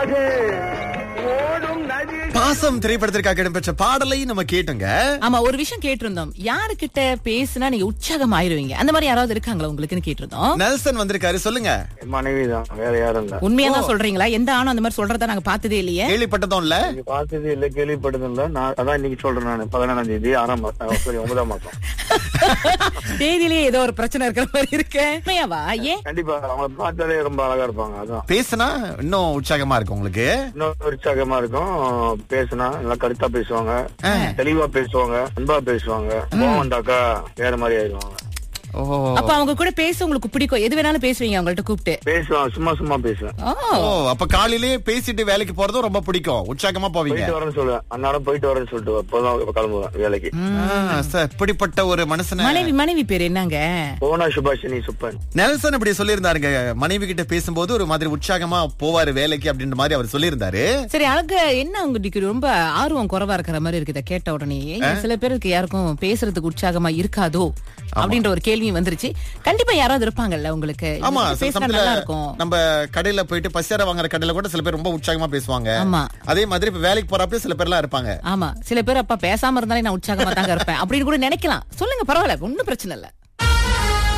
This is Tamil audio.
அழகு ஓடும் நதி பாசம் திரைப்படத்திற்காக இடம்பெற்ற பாடலை நம்ம கேட்டோங்க ஆமா ஒரு விஷயம் கேட்டிருந்தோம் யாருக்கிட்ட பேசினா நீங்க உற்சாகம் ஆயிருவீங்க அந்த மாதிரி யாராவது இருக்காங்களா உங்களுக்குன்னு கேட்டிருந்தோம் நெல்சன் வந்திருக்காரு சொல்லுங்க மனைவி தான் வேற யாரும் இல்ல உண்மையா தான் சொல்றீங்களா எந்த ஆணும் அந்த மாதிரி சொல்றதா நாங்க பார்த்ததே இல்லையே கேள்விப்பட்டதும் இல்ல நீங்க பார்த்தது இல்ல கேள்விப்பட்டது இல்ல நான் அதான் இன்னைக்கு சொல்றேன் நான் பதினேழாம் தேதி ஆறாம் மாசம் சாரி ஒன்பதாம் மாசம் தேதியிலேயே ஏதோ ஒரு பிரச்சனை இருக்கிற மாதிரி இருக்கு உண்மையாவா ஏன் கண்டிப்பா அவங்கள பார்த்தாலே ரொம்ப அழகா இருப்பாங்க அதான் பேசுனா இன்னும் உற்சாகமா இருக்கு உங்களுக்கு இன்னும் உற்சாகமா இருக்கும் பேசுனா நல்லா கருத்தா பேசுவாங்க தெளிவா பேசுவாங்க அன்பா பேசுவாங்க கோவம் வந்தாக்கா வேற மாதிரி ஆயிடுவாங்க ஓ அப்ப அவங்க கூட பேச உங்களுக்கு பிடிக்கும் எது வேணாலும் பேசுவீங்க அவங்கள்ட்ட கூப்பிட்டு பேசுவான் சும்மா சும்மா பேசுவேன் ஓ ஓ அப்ப காலையிலேயே பேசிட்டு வேலைக்கு போறதும் ரொம்ப பிடிக்கும் உற்சாகமா போவீங்க போயிட்டு வரேன்னு சொல்லுவேன் அந்நேரம் போயிட்டு வரேன்னு சொல்லிட்டு அப்போதான் கிளம்புவேன் வேலைக்கு ஆ, சார் இப்படிப்பட்ட ஒரு மனுஷனை மனைவி மனைவி பேர் என்னங்க போனா சுபாஷினி சுப்பன் நெல்சன் இப்படி சொல்லியிருந்தாருங்க மனைவி கிட்ட பேசும்போது ஒரு மாதிரி உற்சாகமா போவாரு வேலைக்கு அப்படின்ற மாதிரி அவர் சொல்லியிருந்தாரு சரி அழக என்ன உங்களுக்கு ரொம்ப ஆர்வம் குறைவா இருக்கிற மாதிரி இருக்குது இதை கேட்ட உடனே ஏன் சில பேருக்கு யாருக்கும் பேசுறதுக்கு உற்சாகமா இருக்காதோ அப்படின்ற ஒரு கேள்வி வந்துருச்சு கண்டிப்பா யாராவது இருப்பாங்கல்ல உங்களுக்கு ஆமா இது சில பேசினா சமயத்துல நல்லா இருக்கும் நம்ம கடையில போயிட்டு பசியார வாங்குற கடையில கூட சில பேர் ரொம்ப உற்சாகமா பேசுவாங்க ஆமா. அதே மாதிரி இப்ப வேலைக்கு போறப்ப சில பேர்லாம் இருப்பாங்க ஆமா சில பேர் அப்பா பேசாம இருந்தாலே நான் உற்சாகமா தாங்க இருப்பேன் அப்படின்னு கூட நினைக்கலாம் சொல்லுங்க பரவாயில்ல ஒண்ணும் பிரச்சனை இல்ல